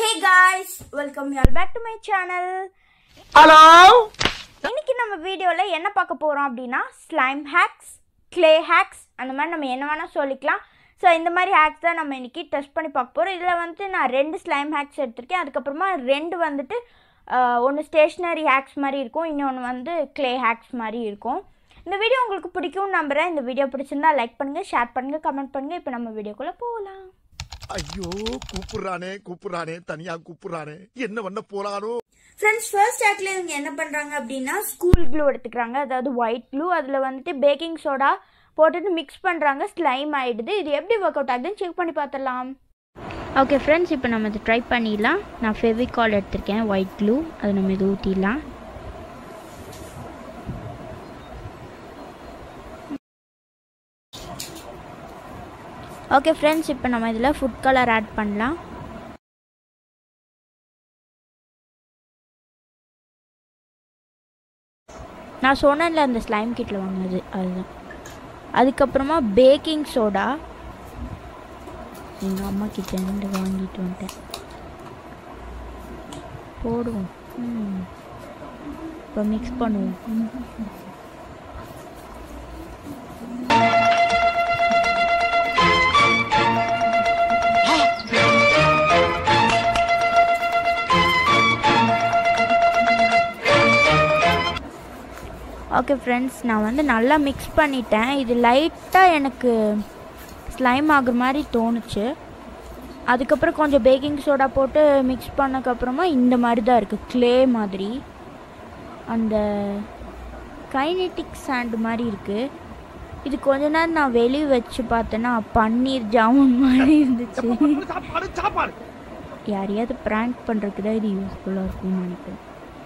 Hey guys welcome your back to my channel hello இன்னைக்கு நம்ம வீடியோவில் என்ன பார்க்க போகிறோம் அப்படின்னா ஸ்லைம் ஹேக்ஸ் க்ளே ஹேக்ஸ் அந்த மாதிரி நம்ம என்ன வேணால் சொல்லிக்கலாம் ஸோ இந்த மாதிரி ஹேக்ஸ் தான் நம்ம இன்னைக்கு டெஸ்ட் பண்ணி பார்க்க போகிறோம் இதில் வந்துட்டு நான் ரெண்டு ஸ்லைம் ஹேக்ஸ் எடுத்திருக்கேன் அதுக்கப்புறமா ரெண்டு வந்துட்டு ஒன்று ஸ்டேஷ்னரி ஹேக்ஸ் மாதிரி இருக்கும் இன்னொன்று வந்து க்ளே ஹேக்ஸ் மாதிரி இருக்கும் இந்த வீடியோ உங்களுக்கு பிடிக்கும்னு நம்புகிறேன் இந்த வீடியோ பிடிச்சிருந்தா லைக் பண்ணுங்கள் ஷேர் பண்ணுங்கள் கமெண்ட் பண்ணுங்கள் இப்போ நம்ம வீடியோக்குள்ளே போகலாம் ஐயோ கூப்பிடுறானே கூப்பிடுறானே தனியா கூப்பிடுறானே என்ன பண்ண போறானோ ஃப்ரெண்ட்ஸ் ஃபர்ஸ்ட் ஆக்டில் இவங்க என்ன பண்ணுறாங்க அப்படின்னா ஸ்கூல் க்ளூ எடுத்துக்கிறாங்க அதாவது ஒயிட் க்ளூ அதில் வந்துட்டு பேக்கிங் சோடா போட்டுட்டு மிக்ஸ் பண்ணுறாங்க ஸ்லைம் ஆகிடுது இது எப்படி ஒர்க் அவுட் ஆகுதுன்னு செக் பண்ணி பார்த்துடலாம் ஓகே ஃப்ரெண்ட்ஸ் இப்போ நம்ம இது ட்ரை பண்ணிடலாம் நான் ஃபெவிகால் எடுத்திருக்கேன் ஒயிட் க்ளூ அது நம்ம இது ஊற்றிடலாம் ஓகே ஃப்ரெண்ட்ஸ் இப்போ நம்ம இதில் ஃபுட் கலர் ஆட் பண்ணலாம் நான் சொன்னேன்ல அந்த ஸ்லைம் கிட்டில் வாங்கினது அதுதான் அதுக்கப்புறமா பேக்கிங் சோடா எங்கள் அம்மா கிட்ட இருந்து வாங்கிட்டு வந்துட்டேன் போடுவோம் ம். இப்போ மிக்ஸ் பண்ணுவோம் ஓகே ஃப்ரெண்ட்ஸ் நான் வந்து நல்லா மிக்ஸ் பண்ணிட்டேன் இது லைட்டாக எனக்கு ஸ்லைம் ஆகுற மாதிரி தோணுச்சு அதுக்கப்புறம் கொஞ்சம் பேக்கிங் சோடா போட்டு மிக்ஸ் பண்ணக்கப்புறமா இந்த மாதிரி தான் இருக்குது க்ளே மாதிரி அந்த கைனெட்டிக் சாண்ட் மாதிரி இருக்குது இது கொஞ்ச நேரம் நான் வெளியே வச்சு பார்த்தேன்னா பன்னீர் ஜாமுன் மாதிரி இருந்துச்சு சாப்பாடு சாப்பாடு யாரையாவது ப்ராங்க் பண்ணுறதுக்கு தான் இது யூஸ்ஃபுல்லாக இருக்கும்னு நினைக்கிறேன்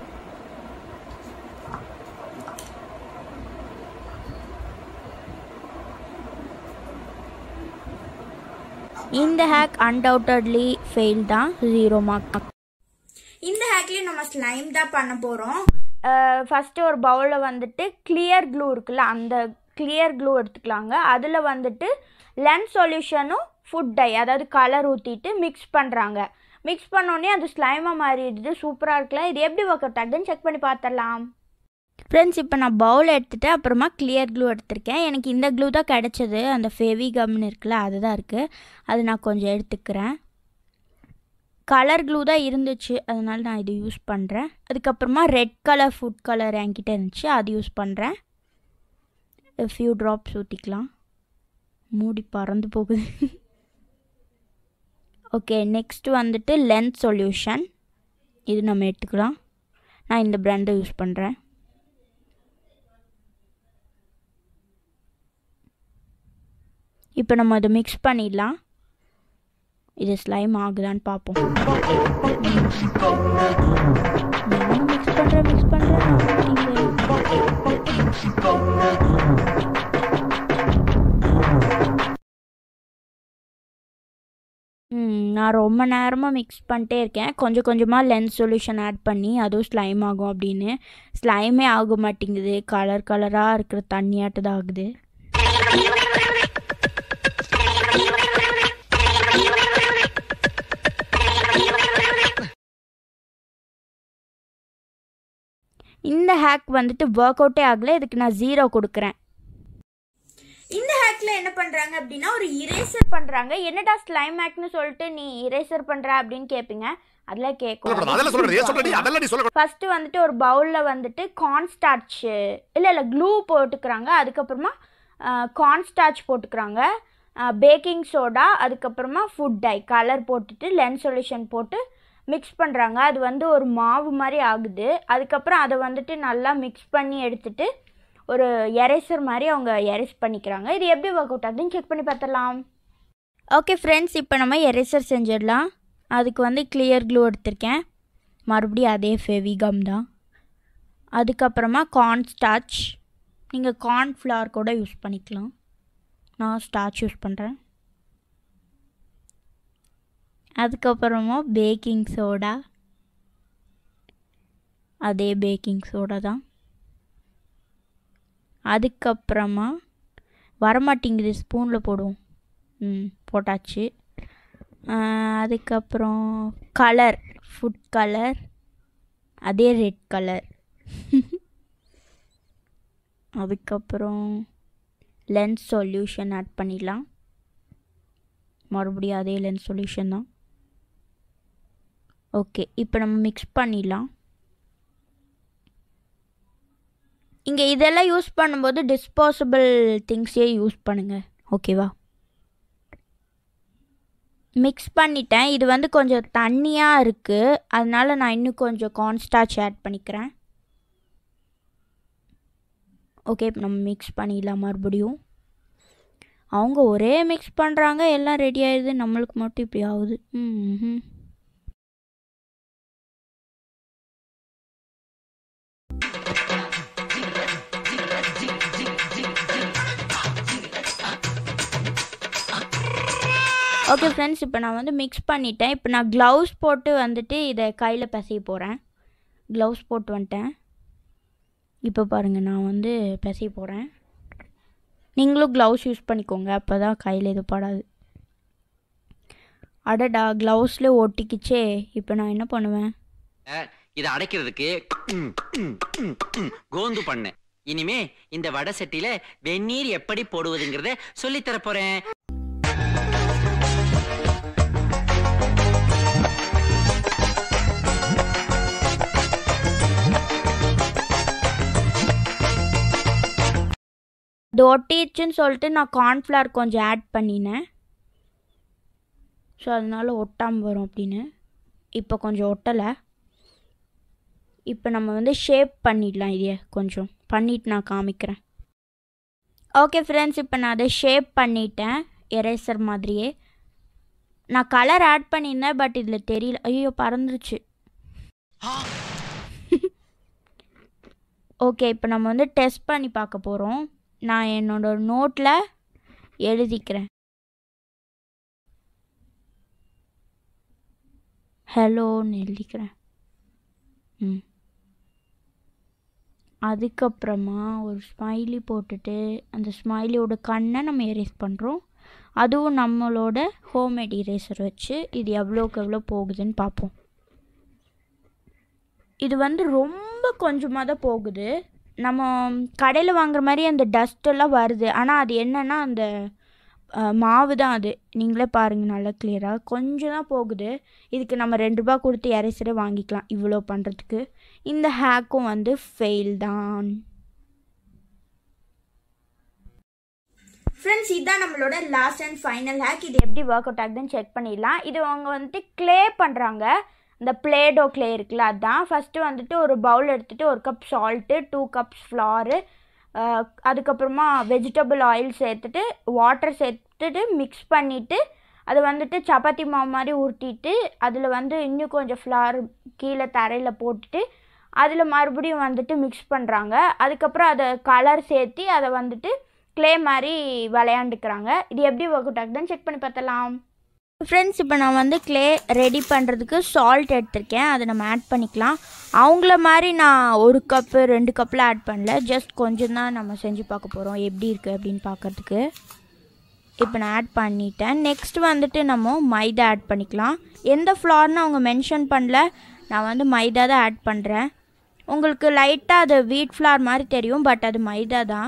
இந்த ஹேக் அன்டவுட்டட்லி ஃபெயில் தான் ஜீரோ மார்க் இந்த ஹேக்லேயும் நம்ம ஸ்லைம் தான் பண்ண போகிறோம் ஃபஸ்ட்டு ஒரு பவுலில் வந்துட்டு கிளியர் க்ளூ இருக்குல்ல அந்த கிளியர் க்ளூ எடுத்துக்கலாங்க அதில் வந்துட்டு லென்ஸ் சொல்யூஷனும் ஃபுட் டை அதாவது கலர் ஊற்றிட்டு மிக்ஸ் பண்ணுறாங்க மிக்ஸ் பண்ணோடனே அது ஸ்லைமாக மாறிடுது சூப்பராக இருக்குல்ல இது எப்படி ஒர்க் அவுட் ஆகுதுன்னு செக் பண்ணி பார்த்துடலாம் ஃப்ரெண்ட்ஸ் இப்போ நான் பவுல் எடுத்துட்டு அப்புறமா கிளியர் க்ளூ எடுத்திருக்கேன் எனக்கு இந்த க்ளூ தான் கிடச்சது அந்த ஃபெவி கம்னு இருக்குல்ல அதுதான் இருக்குது அது நான் கொஞ்சம் எடுத்துக்கிறேன் கலர் க்ளூ தான் இருந்துச்சு அதனால நான் இது யூஸ் பண்ணுறேன் அதுக்கப்புறமா ரெட் கலர் ஃபுட் கலர் என்கிட்ட இருந்துச்சு அது யூஸ் பண்ணுறேன் ஃபியூ ட்ராப்ஸ் ஊற்றிக்கலாம் மூடி பறந்து போகுது ஓகே நெக்ஸ்ட் வந்துட்டு லென்ஸ் சொல்யூஷன் இது நம்ம எடுத்துக்கலாம் நான் இந்த பிராண்டை யூஸ் பண்ணுறேன் இப்போ நம்ம அதை மிக்ஸ் பண்ணிடலாம் இது ஸ்லைம் ஆகுதான்னு பார்ப்போம் மிக்ஸ் பண்ணுறேன் மிக்ஸ் பண்ணுறேன் ம் நான் ரொம்ப நேரமாக மிக்ஸ் பண்ணிட்டே இருக்கேன் கொஞ்சம் கொஞ்சமாக லென்ஸ் சொல்யூஷன் ஆட் பண்ணி அதுவும் ஸ்லைம் ஆகும் அப்படின்னு ஸ்லைமே ஆக மாட்டேங்குது கலர் கலராக இருக்கிற தண்ணியாட்டு தான் ஆகுது இந்த ஹேக் வந்துட்டு ஒர்க் அவுட்டே ஆகலை இதுக்கு நான் ஜீரோ கொடுக்குறேன் இந்த ஹேக்ல என்ன பண்றாங்க அப்படின்னா ஒரு இரேசர் பண்றாங்க என்னடா ஸ்லைம் ஹேக்னு சொல்லிட்டு நீ இரேசர் பண்ற அப்படின்னு கேட்பீங்க அதெல்லாம் கேட்கும் அதெல்லாம் சொல்றது ஏன் சொல்றடி அதெல்லாம் நீ சொல்ல ஃபர்ஸ்ட் வந்துட்டு ஒரு பவுலில் வந்துட்டு கார்ன்ஸ்டார்ச் இல்லை இல்லை க்ளூ போட்டுக்கிறாங்க அதுக்கப்புறமா கார்ன்ஸ்டார்ச் போட்டுக்கிறாங்க பேக்கிங் சோடா அதுக்கப்புறமா ஃபுட் டை கலர் போட்டுட்டு லென்ஸ் சொல்யூஷன் போட்டு மிக்ஸ் பண்ணுறாங்க அது வந்து ஒரு மாவு மாதிரி ஆகுது அதுக்கப்புறம் அதை வந்துட்டு நல்லா மிக்ஸ் பண்ணி எடுத்துட்டு ஒரு எரேசர் மாதிரி அவங்க எரேஸ் பண்ணிக்கிறாங்க இது எப்படி ஒர்க் அவுட் ஆகுதுன்னு செக் பண்ணி பார்த்துடலாம் ஓகே ஃப்ரெண்ட்ஸ் இப்போ நம்ம எரேசர் செஞ்சிடலாம் அதுக்கு வந்து கிளியர் க்ளூ எடுத்திருக்கேன் மறுபடியும் அதே ஃபெவிகம் தான் அதுக்கப்புறமா கார்ன் ஸ்டார்ச் நீங்கள் கார்ன் ஃப்ளவர் கூட யூஸ் பண்ணிக்கலாம் நான் ஸ்டார்ச் யூஸ் பண்ணுறேன் அதுக்கப்புறமா பேக்கிங் சோடா அதே பேக்கிங் சோடா தான் அதுக்கப்புறமா வரமாட்டேங்குது ஸ்பூனில் போடுவோம் ம் போட்டாச்சு அதுக்கப்புறம் கலர் ஃபுட் கலர் அதே ரெட் கலர் அதுக்கப்புறம் லென்ஸ் சொல்யூஷன் ஆட் பண்ணிடலாம் மறுபடியும் அதே லென்ஸ் சொல்யூஷன் தான் ஓகே இப்போ நம்ம மிக்ஸ் பண்ணிடலாம் இங்கே இதெல்லாம் யூஸ் பண்ணும்போது டிஸ்போசபிள் திங்ஸே யூஸ் பண்ணுங்கள் ஓகேவா மிக்ஸ் பண்ணிட்டேன் இது வந்து கொஞ்சம் தண்ணியாக இருக்குது அதனால நான் இன்னும் கொஞ்சம் கார்ன்ஸ்டார்ச் ஆட் பண்ணிக்கிறேன் ஓகே இப்போ நம்ம மிக்ஸ் பண்ணிடலாம் மறுபடியும் அவங்க ஒரே மிக்ஸ் பண்ணுறாங்க எல்லாம் ரெடி ஆயிடுது நம்மளுக்கு மட்டும் இப்படி ஆகுது ம் ஓகே ஃப்ரெண்ட்ஸ் இப்போ நான் வந்து மிக்ஸ் பண்ணிட்டேன் இப்போ நான் க்ளவுஸ் போட்டு வந்துட்டு இதை கையில் பிசைய போகிறேன் க்ளவுஸ் போட்டு வந்துட்டேன் இப்போ பாருங்கள் நான் வந்து பிசைய போகிறேன் நீங்களும் க்ளவுஸ் யூஸ் பண்ணிக்கோங்க அப்போ தான் கையில் இது படாது அடடா க்ளவுஸில் ஒட்டிக்கிச்சே இப்போ நான் என்ன பண்ணுவேன் இதை அடைக்கிறதுக்கு ம், ம், ம், ம், கோந்து பண்ணு இனிமே இந்த வடை சட்டியில வெந்நீர் எப்படி போடுவதுங்கிறத சொல்லித் தரப் போறேன் இது ஒட்டிடுச்சுன்னு சொல்லிட்டு நான் கார்ன்ஃப்ளவர் கொஞ்சம் ஆட் பண்ணினேன் ஸோ அதனால ஒட்டாமல் வரும் அப்படின்னு இப்போ கொஞ்சம் ஒட்டலை இப்போ நம்ம வந்து ஷேப் பண்ணிடலாம் இதையே கொஞ்சம் பண்ணிட்டு நான் காமிக்கிறேன் ஓகே ஃப்ரெண்ட்ஸ் இப்போ நான் அதை ஷேப் பண்ணிட்டேன் எரேசர் மாதிரியே நான் கலர் ஆட் பண்ணியிருந்தேன் பட் இதில் தெரியல ஐயோ பறந்துருச்சு ஓகே இப்போ நம்ம வந்து டெஸ்ட் பண்ணி பார்க்க போகிறோம் நான் என்னோட நோட்டில் எழுதிக்கிறேன் ஹலோன்னு எழுதிக்கிறேன் ம் அதுக்கப்புறமா ஒரு ஸ்மைலி போட்டுட்டு அந்த ஸ்மைலியோட கண்ணை நம்ம எரேஸ் பண்ணுறோம் அதுவும் நம்மளோட ஹோம்மேட் இரேசர் வச்சு இது எவ்வளோக்கு எவ்வளோ போகுதுன்னு பார்ப்போம் இது வந்து ரொம்ப கொஞ்சமாக தான் போகுது நம்ம கடையில் வாங்குற மாதிரி அந்த டஸ்ட் எல்லாம் வருது ஆனால் அது என்னன்னா அந்த அஹ், மாவு தான் அது நீங்களே பாருங்கள் நல்லா கிளியராக கொஞ்சம் தான் போகுது இதுக்கு நம்ம ரெண்டு ரூபா கொடுத்து இறைசரே வாங்கிக்கலாம் இவ்வளோ பண்ணுறதுக்கு இந்த ஹேக்கும் வந்து ஃபெயில் தான் ஃப்ரெண்ட்ஸ் இதுதான் நம்மளோட லாஸ்ட் அண்ட் ஃபைனல் ஹேக் இது எப்படி ஒர்க் அவுட் ஆகுதுன்னு செக் பண்ணிடலாம் இது அவங்க வந்துட்டு க்ளே பண்ணுறாங்க இந்த பிளேடோ க்ளே இருக்குல்ல அதான் ஃபஸ்ட்டு வந்துட்டு ஒரு பவுல் எடுத்துகிட்டு ஒரு cup salt two cups flour அதுக்கப்புறமா வெஜிடபிள் ஆயில் சேர்த்துட்டு வாட்டர் சேர்த்துட்டு மிக்ஸ் பண்ணிவிட்டு அதை வந்துட்டு சப்பாத்தி மாவு மாதிரி உருட்டிட்டு அதில் வந்து இன்னும் கொஞ்சம் ஃப்ளார் கீழே தரையில் போட்டுட்டு அதில் மறுபடியும் வந்துட்டு மிக்ஸ் பண்ணுறாங்க அதுக்கப்புறம் அதை கலர் சேர்த்து அதை வந்துட்டு க்ளே மாதிரி விளையாண்டுக்கிறாங்க இது எப்படி ஒர்க் அவுட் ஆகுதுன்னு செக் பண்ணி பார்த்தலாம் ஃப்ரெண்ட்ஸ் இப்போ நான் வந்து க்ளே ரெடி பண்ணுறதுக்கு சால்ட் எடுத்திருக்கேன் அதை நம்ம ஆட் பண்ணிக்கலாம் அவங்கள மாதிரி நான் ஒரு கப்பு ரெண்டு கப்பில் ஆட் பண்ணல ஜஸ்ட் கொஞ்சம் தான் நம்ம செஞ்சு பார்க்க போகிறோம் எப்படி இருக்குது அப்படின்னு பார்க்கறதுக்கு இப்போ நான் ஆட் பண்ணிட்டேன் நெக்ஸ்ட் வந்துட்டு நம்ம மைதா ஆட் பண்ணிக்கலாம் எந்த ஃப்ளார்னு அவங்க மென்ஷன் பண்ணல நான் வந்து மைதா தான் ஆட் பண்ணுறேன் உங்களுக்கு லைட்டாக அது வீட் ஃப்ளார் மாதிரி தெரியும் பட் அது மைதா தான்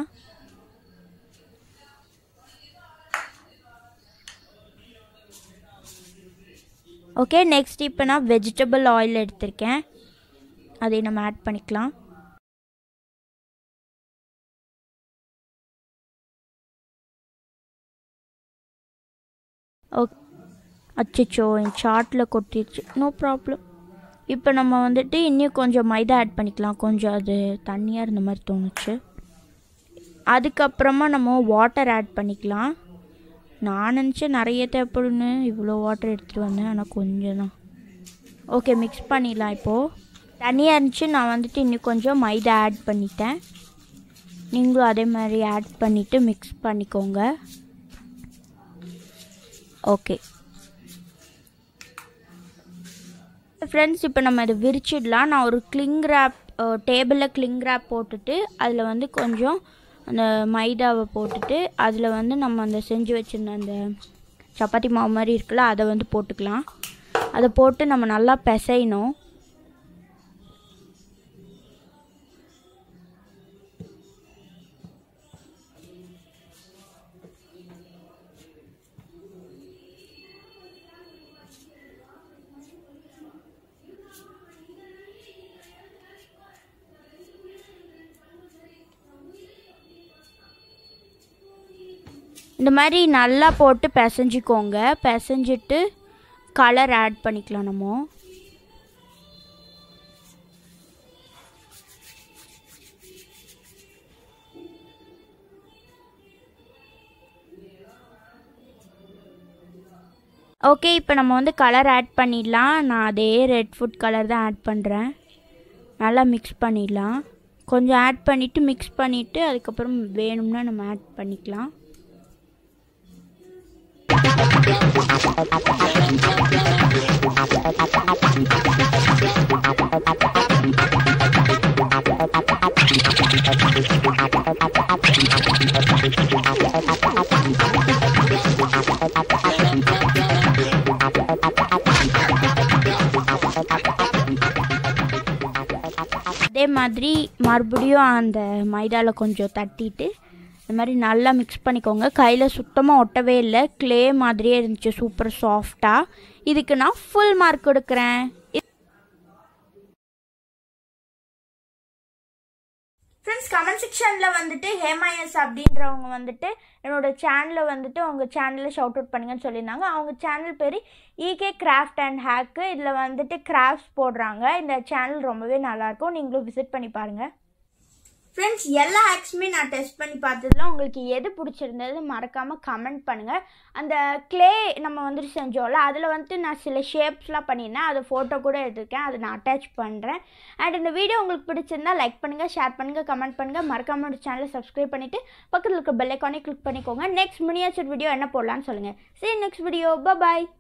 ஓகே நெக்ஸ்ட் இப்போ நான் வெஜிடபிள் ஆயில் எடுத்திருக்கேன் அதை நம்ம ஆட் பண்ணிக்கலாம் ஓ அச்சச்சோ என் சார்ட்டில் கொட்டிடுச்சு நோ ப்ராப்ளம் இப்போ நம்ம வந்துட்டு இன்னும் கொஞ்சம் மைதா ஆட் பண்ணிக்கலாம் கொஞ்சம் அது தண்ணியாக இருந்த மாதிரி தோணுச்சு அதுக்கப்புறமா நம்ம வாட்டர் ஆட் பண்ணிக்கலாம் நான் நினச்சேன் நிறைய தேவைப்படுன்னு இவ்வளோ வாட்டர் எடுத்துகிட்டு வந்தேன் ஆனால் கொஞ்சம் தான் ஓகே மிக்ஸ் பண்ணிடலாம் இப்போது தனியாக இருந்துச்சு நான் வந்துட்டு இன்னும் கொஞ்சம் மைதா ஆட் பண்ணிட்டேன் நீங்களும் அதே மாதிரி ஆட் பண்ணிவிட்டு மிக்ஸ் பண்ணிக்கோங்க ஓகே ஃப்ரெண்ட்ஸ் இப்போ நம்ம இதை விரிச்சிடலாம் நான் ஒரு கிளிங் ரேப் டேபிளில் கிளிங் ரேப் போட்டுட்டு அதில் வந்து கொஞ்சம் அந்த மைதாவை போட்டுட்டு அதில் வந்து நம்ம அந்த செஞ்சு வச்சுருந்த அந்த சப்பாத்தி மாவு மாதிரி இருக்குல்ல அதை வந்து போட்டுக்கலாம் அதை போட்டு நம்ம நல்லா பிசையணும் இந்த மாதிரி நல்லா போட்டு பிசைஞ்சிக்கோங்க பிசைஞ்சிட்டு கலர் ஆட் பண்ணிக்கலாம் நம்ம ஓகே இப்போ நம்ம வந்து கலர் ஆட் பண்ணிடலாம் நான் அதே ரெட் ஃபுட் கலர் தான் ஆட் பண்ணுறேன் நல்லா மிக்ஸ் பண்ணிடலாம் கொஞ்சம் ஆட் பண்ணிவிட்டு மிக்ஸ் பண்ணிவிட்டு அதுக்கப்புறம் வேணும்னா நம்ம ஆட் பண்ணிக்கலாம் அதே மாதிரி மறுபடியும் அந்த மைதாவில் கொஞ்சம் தட்டிட்டு இந்த மாதிரி நல்லா மிக்ஸ் பண்ணிக்கோங்க கையில் சுத்தமாக ஒட்டவே இல்லை க்ளே மாதிரியே இருந்துச்சு சூப்பர் சாஃப்டாக இதுக்கு நான் ஃபுல் மார்க் கொடுக்குறேன் ஃப்ரெண்ட்ஸ் கமெண்ட் செக்ஷனில் வந்துட்டு ஹேமாயஸ் அப்படின்றவங்க வந்துட்டு என்னோட சேனலில் வந்துட்டு உங்கள் சேனலில் ஷவுட் அவுட் பண்ணுங்கன்னு சொல்லியிருந்தாங்க அவங்க சேனல் பேர் ஈகே கிராஃப்ட் அண்ட் ஹேக்கு இதில் வந்துட்டு கிராஃப்ட்ஸ் போடுறாங்க இந்த சேனல் ரொம்பவே நல்லாயிருக்கும் நீங்களும் விசிட் பண்ணி பாருங்கள் ஃப்ரெண்ட்ஸ் எல்லா ஹேக்ஸுமே நான் டெஸ்ட் பண்ணி பார்த்ததுல உங்களுக்கு எது பிடிச்சிருந்தது மறக்காமல் கமெண்ட் பண்ணுங்கள் அந்த க்ளே நம்ம வந்துட்டு செஞ்சோம்ல அதில் வந்துட்டு நான் சில ஷேப்ஸ்லாம் பண்ணியிருந்தேன் அதை ஃபோட்டோ கூட எடுத்திருக்கேன் அதை நான் அட்டாச் பண்ணுறேன் அண்ட் இந்த வீடியோ உங்களுக்கு பிடிச்சிருந்தா லைக் பண்ணுங்கள் ஷேர் பண்ணுங்கள் கமெண்ட் பண்ணுங்கள் மறக்காம ஒரு சேனலை சப்ஸ்கிரைப் பண்ணிவிட்டு பக்கத்தில் இருக்க பெல் ஐக்கானே கிளிக் பண்ணிக்கோங்க நெக்ஸ்ட் மினியேச்சர் வீடியோ என்ன போடலான்னு சொல்லுங்கள் சரி நெக்ஸ்ட் வீடியோ பாய்